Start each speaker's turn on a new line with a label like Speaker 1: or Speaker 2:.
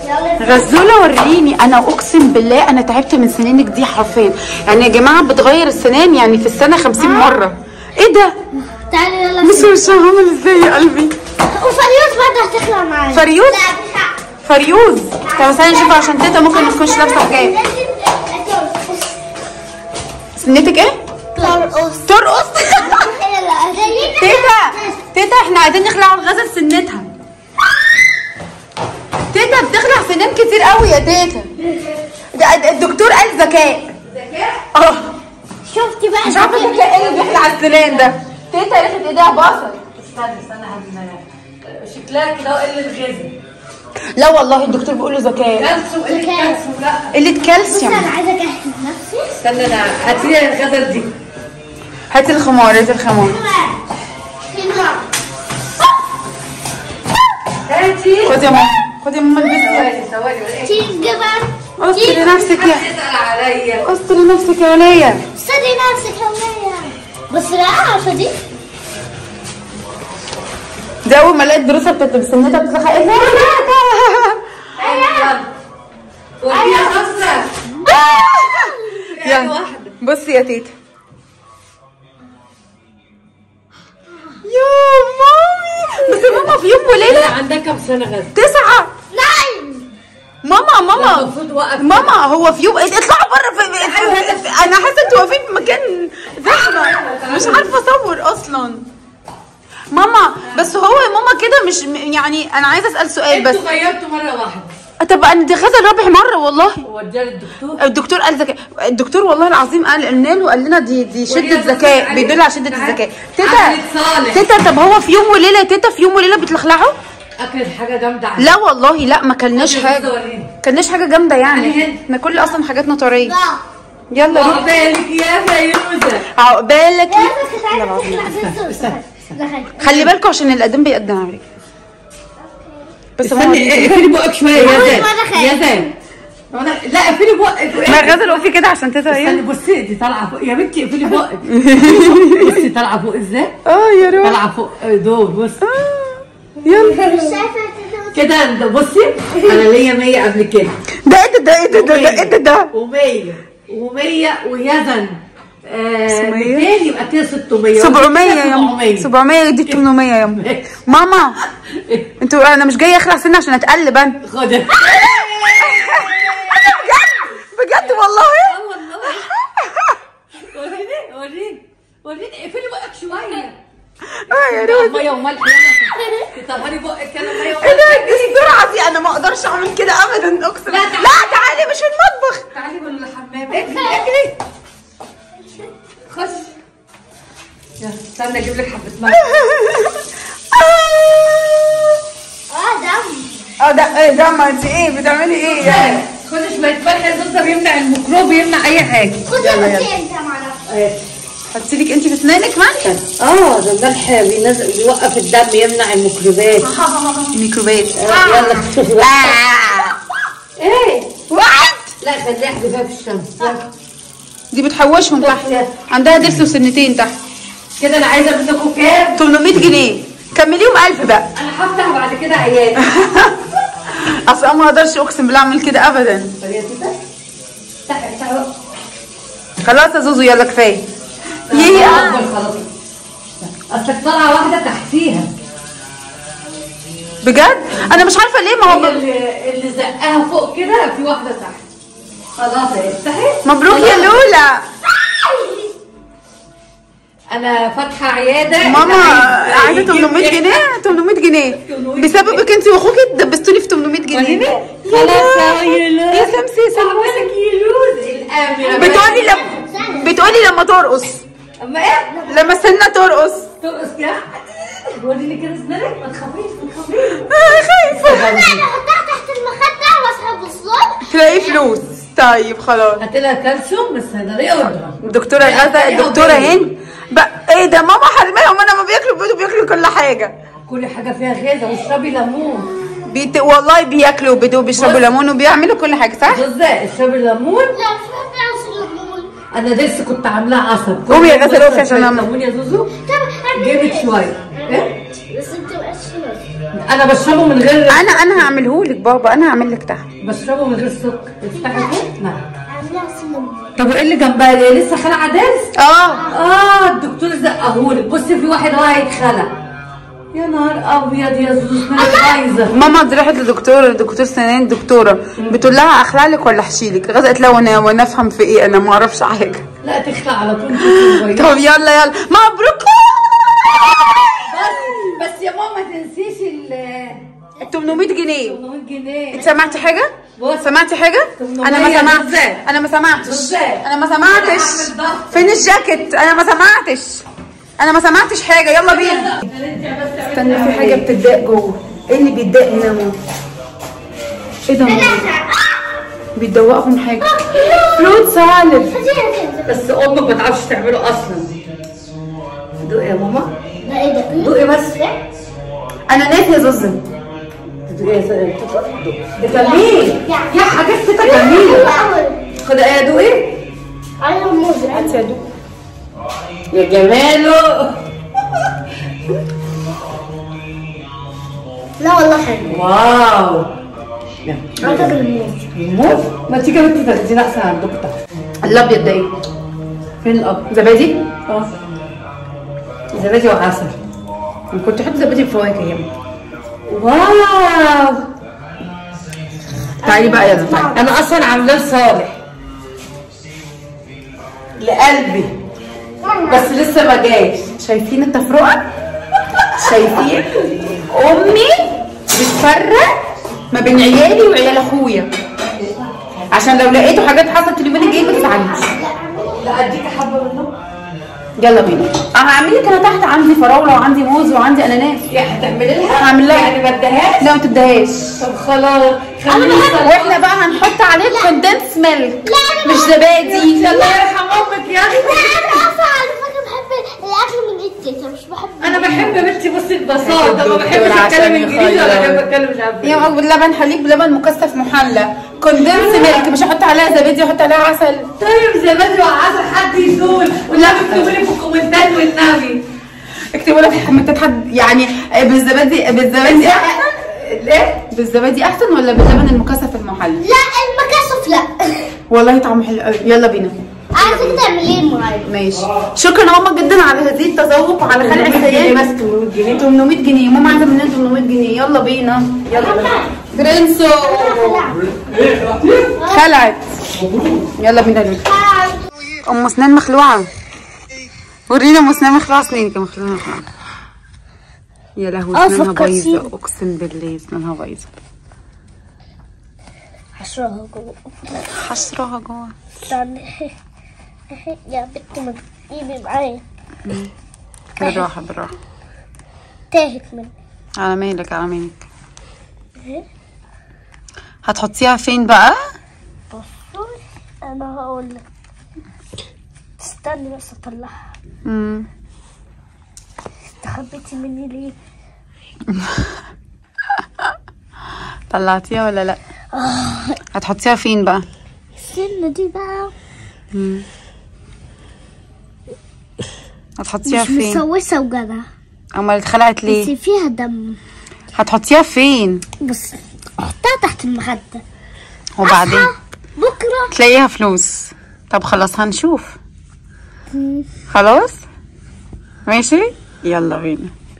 Speaker 1: يلا
Speaker 2: غزوله وريني انا اقسم بالله انا تعبت من سنانك دي حرفيا يعني يا جماعه بتغير السنان يعني في السنه 50 مره ايه ده
Speaker 1: تعالي يلا
Speaker 2: بصوا وشها عامل ازاي يا قلبي
Speaker 1: وفريوز برضه هتخلع معايا
Speaker 2: فريوز
Speaker 1: لا بالحق
Speaker 2: فريوز طب استنى نشوف عشان تيتا ممكن ما تكونش لابسه حجاب سنتك ايه
Speaker 1: ترقص
Speaker 2: ترقص
Speaker 1: يلا
Speaker 2: تيتا تيتا احنا عايزين نخلع الغزل سنتها تيتا بتخلع سنان كتير قوي يا تيتا ده- ده الدكتور قال ذكاء ذكاء اه
Speaker 1: شفتي بقى
Speaker 2: مش عارفه ذكاء ايه اللي بيخلع السنان ده تيتا ريحه ايديها بصل
Speaker 3: استنى استنى قبل شكلها كده وقلة غذاء
Speaker 2: لا والله الدكتور بيقول له ذكاء
Speaker 3: كالسيوم قلة كالسيوم لا
Speaker 2: قله
Speaker 1: بص
Speaker 2: كالسيوم
Speaker 1: انا عايزه اجهز نفسي
Speaker 3: استنى انا هاتي الغزل دي
Speaker 2: هاتي الخمار هاتي الخمار
Speaker 1: حلوه
Speaker 3: هاتي
Speaker 2: خدي يا ماما خدي يا ماما البسي
Speaker 3: ثواني ثواني
Speaker 1: تيجي بقى
Speaker 2: استري نفسك يا
Speaker 3: اسال عليا
Speaker 2: استري نفسك يا وليه
Speaker 1: استني نفسك يا بس لا عارفه دي
Speaker 2: ده اول ما لقيت دروسها بتطلب سنتها بتتلخى ايه ده
Speaker 3: يلا ودي يا خمسة
Speaker 2: يلا بصي يا تيتا يا مامي بس ماما في يوم وليله
Speaker 3: عندها كم سنة غزل؟
Speaker 2: تسعة
Speaker 1: نايم
Speaker 2: ماما ماما
Speaker 3: المفروض وقف
Speaker 2: ماما هو في يوم اطلعوا بره في... في... في... انا حاسه انتوا واقفين في مكان زحمه مش عارفه اصور اصلا ماما بس هو يا ماما كده مش يعني انا عايزه اسال سؤال بس
Speaker 3: انتوا غيرتوا مرة واحدة
Speaker 2: طب انا دي غزل رابع مره والله
Speaker 3: وديها للدكتور
Speaker 2: الدكتور قال ذكاء الدكتور والله العظيم قال قلنا له قال لنا دي دي شده ذكاء بيدل على شده الذكاء تيتا
Speaker 3: عملت صالح.
Speaker 2: تيتا طب هو في يوم وليله يا تيتا في يوم وليله بتلخلعوا
Speaker 3: اكلت حاجة جامدة عليك
Speaker 2: لا والله لا ما كلناش
Speaker 3: خدي
Speaker 2: حاجه
Speaker 3: وريني.
Speaker 2: كلناش حاجه جامده
Speaker 3: يعني
Speaker 2: يعني
Speaker 3: هنا.
Speaker 2: احنا كل اصلا حاجاتنا طريه
Speaker 1: لا
Speaker 2: يلا روح
Speaker 3: عقبالك يا فيروزة
Speaker 2: عقبالك
Speaker 1: يا بس كنت عايزه تخلع بس
Speaker 2: خلي بالكم عشان القديم بيقدم عليك بس ماما
Speaker 3: استني اقفلي بقك شوية يا
Speaker 1: أول
Speaker 3: زين
Speaker 1: مرة خايف.
Speaker 3: يا زين وأنا- لا اقفلي بقك
Speaker 2: ما غزل وقفي كده عشان تيتا
Speaker 3: استني
Speaker 2: ايه
Speaker 3: بصي دي طالعة فوق يا بنتي اقفلي بقك بصي طالعة فوق ازاي؟
Speaker 2: اه يا روح
Speaker 3: طالعة فوق دول بصي
Speaker 2: يلا
Speaker 1: مش شايفه تيتا
Speaker 3: كده ده بصي انا ليا 100 قبل كده
Speaker 2: ده ايه ده ده ايه ده ده ده ايه ده ده
Speaker 3: و100 و100 ويزن آه
Speaker 2: اسمه
Speaker 3: 200 يبقى كده 600
Speaker 2: 700 يا
Speaker 3: 700
Speaker 2: يما 700 دي 800 يا يما ماما انتوا انا مش جايه اخلع سن عشان اتقلب انا
Speaker 3: خد
Speaker 2: انا بجد بجد والله
Speaker 3: وريني وريني وريني اقفلي بقك شويه
Speaker 2: اه يا روح
Speaker 3: ميه وملح يلا تطهري بقك كده ميه
Speaker 2: ايه
Speaker 3: وملح
Speaker 2: ده دي السرعه دي انا ما اقدرش اعمل كده ابدا اقسم
Speaker 3: لا،
Speaker 2: لا
Speaker 3: تعالي.
Speaker 2: تعالي مش في المطبخ
Speaker 3: تعالي من الحمام اجري اجري خش يلا استنى اجيب لك حبه ملح
Speaker 1: اه دم
Speaker 2: اه ده ايه ده ما انت ايه بتعملي ايه يعني
Speaker 3: خدي شويه ملح يا زوزة بيمنع الميكروب بيمنع اي حاجه
Speaker 1: خدي
Speaker 2: يلا،
Speaker 1: بس
Speaker 2: يلا.
Speaker 1: انت معرفش
Speaker 2: حطي لك انت في اسنانك ملح
Speaker 3: اه ده الملح بينزل بيوقف الدم يمنع الميكروبات
Speaker 2: ميكروبات
Speaker 3: يلا شوفي بقى
Speaker 2: آه.
Speaker 3: ايه
Speaker 2: وقعت
Speaker 3: لا خليها احذفها في الشمس يلا.
Speaker 2: دي بتحوشهم تحت
Speaker 3: يلا.
Speaker 2: عندها ضرس وسنتين تحت
Speaker 3: كده انا عايزه منكم كام
Speaker 2: 800 جنيه كمليهم 1000 بقى
Speaker 3: انا هفتح بعد كده عيال
Speaker 2: اصل انا ما اقدرش اقسم بالله اعمل كده ابدا
Speaker 3: طب يا تيتا افتحي افتحي بقى.
Speaker 2: خلاص يا زوزو يلا كفايه يا
Speaker 3: أكبر خلاص اصلك طالعه واحده تحتيها
Speaker 2: بجد انا مش عارفه ليه ما
Speaker 3: هي
Speaker 2: هو
Speaker 3: اللي اللي زقها فوق كده في واحده تحت خلاص اهي افتحي
Speaker 2: مبروك يا لولا
Speaker 3: انا فاتحه عياده
Speaker 2: ماما
Speaker 3: اللي
Speaker 2: عايزه
Speaker 3: يجيب
Speaker 2: 800
Speaker 3: لي-
Speaker 2: جنيه 800 جنيه
Speaker 3: 800
Speaker 2: بسببك انت واخوكي دبستوني في 800
Speaker 3: وريني
Speaker 2: جنيه
Speaker 3: خلاص يا لوز
Speaker 2: يا سمسي يا سمسي
Speaker 3: عمالك يلوز الامن
Speaker 2: بتقولي لما بتقولي لما ترقص
Speaker 3: اما ايه
Speaker 2: لما سنة ترقص
Speaker 3: ترقص كده وريني كده اسنانك ما تخافيش ما تخافيش
Speaker 2: آه، خايفه
Speaker 1: انا احطها تحت المخده واسحب الصوت
Speaker 2: تلاقي فلوس طيب خلاص
Speaker 3: هات لها كالسيوم بس هذا ليه اوردر
Speaker 2: الدكتوره غدا الدكتوره هند بقى ايه ده ماما حرماهم انا ما بياكلوا بيض بياكلوا كل حاجه
Speaker 3: كل حاجه فيها غذاء واشربي ليمون
Speaker 2: بيت... والله بياكلوا بيض وبيشربوا ليمون وبيعملوا كل حاجه صح
Speaker 3: جوزة اشربي ليمون
Speaker 1: لا مش بحب اوصل الليمون
Speaker 3: انا لسه كنت عاملاه عصب
Speaker 2: قومي يا
Speaker 3: كل
Speaker 2: غزل
Speaker 3: يوم
Speaker 2: روحي عشان
Speaker 3: بس
Speaker 2: أعمل.
Speaker 3: ليمون يا زوزو
Speaker 1: طب اعمل
Speaker 3: جيبت
Speaker 1: ايه؟
Speaker 3: شويه ايه
Speaker 1: بس انت مبقاش شمال
Speaker 3: انا بشربه من غير
Speaker 2: انا انا هعمله لك بابا انا هعمل لك تحت
Speaker 3: بشربه من غير سكر تفتحي كده نعم
Speaker 1: عاملها سينما
Speaker 3: طب وايه اللي جنبها دي لسه خلع دارس
Speaker 2: اه
Speaker 3: اه الدكتور زقهولك بصي في واحد راح يتخلع يا نهار ابيض يا زوز من بايظه
Speaker 2: ماما دي راحت لدكتور دكتور سنان دكتوره بتقول لها اخلع لك ولا احشي لك لغايه قالت لها وانا وانا افهم في ايه انا ما اعرفش حاجه
Speaker 3: لا تخلع على طول
Speaker 2: طب يلا يلا مبروك
Speaker 3: بس بس يا ماما ما تنسيش ال
Speaker 2: 800 جنيه
Speaker 3: 800 جنيه
Speaker 2: انت سمعتي حاجه
Speaker 3: بص.
Speaker 2: سمعتي حاجه انا ما
Speaker 3: 800
Speaker 2: سمعتش
Speaker 3: بالذات.
Speaker 2: انا ما سمعتش
Speaker 3: بالذات.
Speaker 2: انا ما سمعتش
Speaker 3: هعمل ضغط.
Speaker 2: فين الجاكيت انا ما سمعتش انا ما سمعتش حاجه يلا بينا استنى في حاجه بتتضايق جوه ايه اللي بيتضايق هنا يا ماما ايه ده ماما بيدوقهم حاجه فروت سالد
Speaker 3: بس امك ما تعرفش تعمله اصلا دوقي يا ماما
Speaker 1: ده ايه ده؟
Speaker 3: دوقي بس
Speaker 2: انا ناسيه زوزن
Speaker 3: دوقي يا سلام ده جميل يا حاجات كده جميله خد ايه دوقي
Speaker 1: عايزة موز
Speaker 2: هاتي يا دوق
Speaker 3: يا جماله
Speaker 1: لا والله حلو
Speaker 3: واو
Speaker 1: عايزة الموز
Speaker 3: الموز ما تيجي يا بنتي تاخدينا احسن عندكم تحت
Speaker 2: الابيض ده ايه
Speaker 3: فين الاب
Speaker 2: زبادي
Speaker 3: اه زبادي وعسل
Speaker 2: كنت احط زبادي بفواكه يا ماما
Speaker 3: واو
Speaker 2: تعالي بقى يلا تعالي
Speaker 3: انا اصلا عاملاه لصالح لقلبي بس لسه ما جاش
Speaker 2: شايفين التفرقه شايفين امي بتفرق ما بين عيالي وعيال اخويا عشان لو لقيتوا حاجات حصلت اليومين الجايين ما تزعلوش
Speaker 3: لا اديك حبه منه
Speaker 2: يلا بينا انا هعمل لك انا تحت عندي فراوله وعندي موز وعندي اناناس
Speaker 3: يا هتعملي لها
Speaker 2: هعمل لها.
Speaker 3: يعني ما اديهاش
Speaker 2: لا ما تدهاش
Speaker 3: طب خلاص خليني
Speaker 2: واحنا بقى هنحط عليه كوندنس ميلك
Speaker 1: لا، أنا
Speaker 2: مش
Speaker 1: بحب-
Speaker 2: زبادي
Speaker 3: الله يرحم امك يا اخي
Speaker 1: انا اصلا على فكرة بحب الاكل من ايد تيتا مش بحب
Speaker 3: انا بحب بنتي بصي البساطه ما
Speaker 2: الدكتور
Speaker 3: بحبش
Speaker 2: عشان
Speaker 3: اتكلم انجليزي ولا
Speaker 2: يخير.
Speaker 3: بحب اتكلم مش عارفه
Speaker 2: يا
Speaker 3: إيه.
Speaker 2: باللبن حليب بلبن مكثف محلى كوندنس ميلك مش هحط عليها زبادي احط عليها عسل
Speaker 3: طيب زبادي وعسل حد يزول ولا اكتبوا لي في الكومنتات والنبي
Speaker 2: اكتبوا لك في الكومنتات حد يعني بالزبادي بالزبادي احسن
Speaker 3: ليه؟
Speaker 2: بالزبادي احسن ولا باللبن المكثف المحلى
Speaker 1: لا المكاسف لا
Speaker 2: والله طعمه حلو قوي يلا بينا
Speaker 1: عايزك تعمليه معايا
Speaker 2: ماشي شكرا ماما جدا على هذه التذوق وعلى خلع
Speaker 3: 800 جنيه
Speaker 2: السياد
Speaker 3: بس 800 جنيه
Speaker 2: 800 جنيه ماما عايزه مننا 800 جنيه يلا بينا يلا بينا برنسو خلعت يلا بينا نروح ام اسنان مخلوعه ورينا ام اسنان مخلوعه سنينك مخلوعه مخلوعه يا لهوي
Speaker 1: آه،
Speaker 2: اسنانها
Speaker 1: فكرتيني.
Speaker 2: بايظه اقسم بالله اسنانها بايظه
Speaker 1: هشربها جوه
Speaker 2: حشرها جوه
Speaker 1: استنى يا بنت ما تجيبي معايا
Speaker 2: بالراحه بالراحه
Speaker 1: تاهت مني
Speaker 2: على مالك على مالك هتحطيها فين بقى
Speaker 1: بصوا انا هقول لك استني بس اطلعها
Speaker 2: مم.
Speaker 1: استخبيتي مني ليه
Speaker 2: طلعتيها ولا لا هتحطيها فين بقى
Speaker 1: السنة دي بقى
Speaker 2: هتحطيها
Speaker 1: مش
Speaker 2: فين
Speaker 1: مسوسة وجدع
Speaker 2: امال اتخلعت
Speaker 1: بس
Speaker 2: ليه
Speaker 1: فيها دم
Speaker 2: هتحطيها فين
Speaker 1: بص احطها تحت المخدة
Speaker 2: وبعدين
Speaker 1: أصحى بكرة
Speaker 2: تلاقيها فلوس طب خلاص هنشوف خلاص ماشي يلا بينا